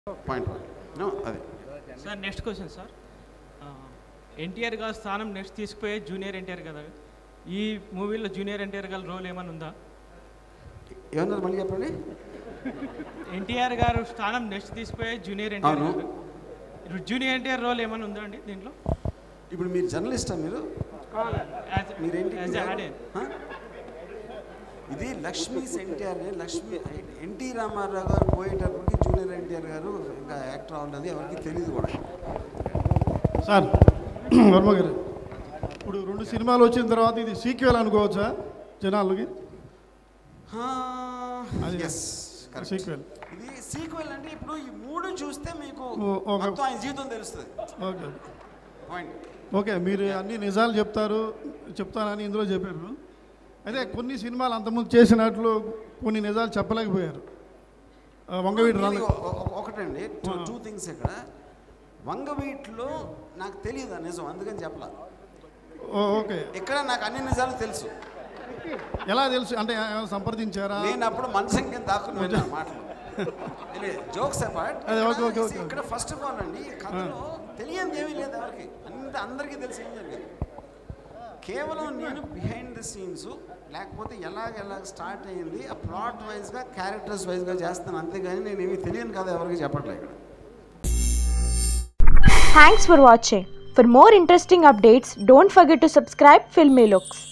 Point no అది sir next question sir NTR garu స్థానం next తీసుకుపోయే జూనియర్ ఎన్టీఆర్ కదా ఈ మూవీలో జూనియర్ ఎన్టీఆర్ గారి రోల్ ఏమైనా ఉందా ఏమన్నారు మళ్ళీ చెప్పండి ఎన్టీఆర్ గారు స్థానం నెక్స్ట్ తీసుకుపోయే జూనియర్ ఎన్టీఆర్ అవును. గారు జూనియర్ ఎన్టీఆర్ రోల్ ఏమైనా ఉందా అండి దీంట్లో ఇప్పుడు మీరు జర్నలిస్టా మీరు As- మీరేంటి as a audience. హ? ఇది లక్ష్మీ ఎన్టీఆర్ లక్ష్మీ ఎన్టీ రామారావు గారు పోయేటప్పటికి జూనియర్ ఎన్టీఆర్ గారు ఇంకా యాక్టర్ అవ్వలేదు ఎవరికి తెలియదు కూడా సార్ వర్మ గారు ఇప్పుడు రెండు సినిమాలు వచ్చిన తర్వాత ఇది సీక్వెల్ అనుకోవచ్చా జనాలకి అది ఎస్ sequel. ఇది సీక్వెల్ అంటే ఇప్పుడు ఈ మూడు చూస్తే మీకు ఓ- ఒక- మొత్తం ఆయన జీవితం తెలుస్తుంది ఓకే పాయింట్ ఓకే మీరు అన్ని నిజాలు చెప్తారు చెప్తానని ఇందులో చెప్పారు అయితే కొన్ని సినిమాలు అంతకుముందు చేసినట్లు కొన్ని నిజాలు చెప్పలేకపోయారు ఆ, వంగవీటి ఇది రామ ఒ- ఒ- ఒకటండి టూ టూ థింగ్స్ ఇక్కడ వంగవీటిలో నాకు తెలియదు ఆ నిజం అందుకని చెప్పలా ఓ- ఓకే ఇక్కడ నాకు అన్ని నిజాలు తెలుసు ఎలా తెలుసు అంటే ఏమైనా సంప్రదించారా నేను అప్పుడు మనసు కింద దాక్కుని విన్నా మాటలు జోక్స్ అపార్ట్ అదే, ఓకే, ఓకే, ఓకే. ఇక్కడ ఫస్ట్ ఆఫ్ ఆల్ అండి ఈ కథలో తెలియనిది ఏమీ లేదు ఎవరికి అంత అందరికీ తెలిసి ఏం జరిగింది కేవలం నేను బిహైండ్ ద సీన్స్ లేకపోతే ఎలాగ ఎలాగ స్టార్ట్ అయ్యింది ఆ ప్లాట్ వైజ్గా క్యారెక్టర్స్ వైజ్గా చేస్తాను అంతేగాని నేను ఏమీ తెలియని కథ ఎవరికి చెప్పట్లేదు ఇక్కడ Thanks for watching. For more interesting updates, don't forget to subscribe Filmy Looks.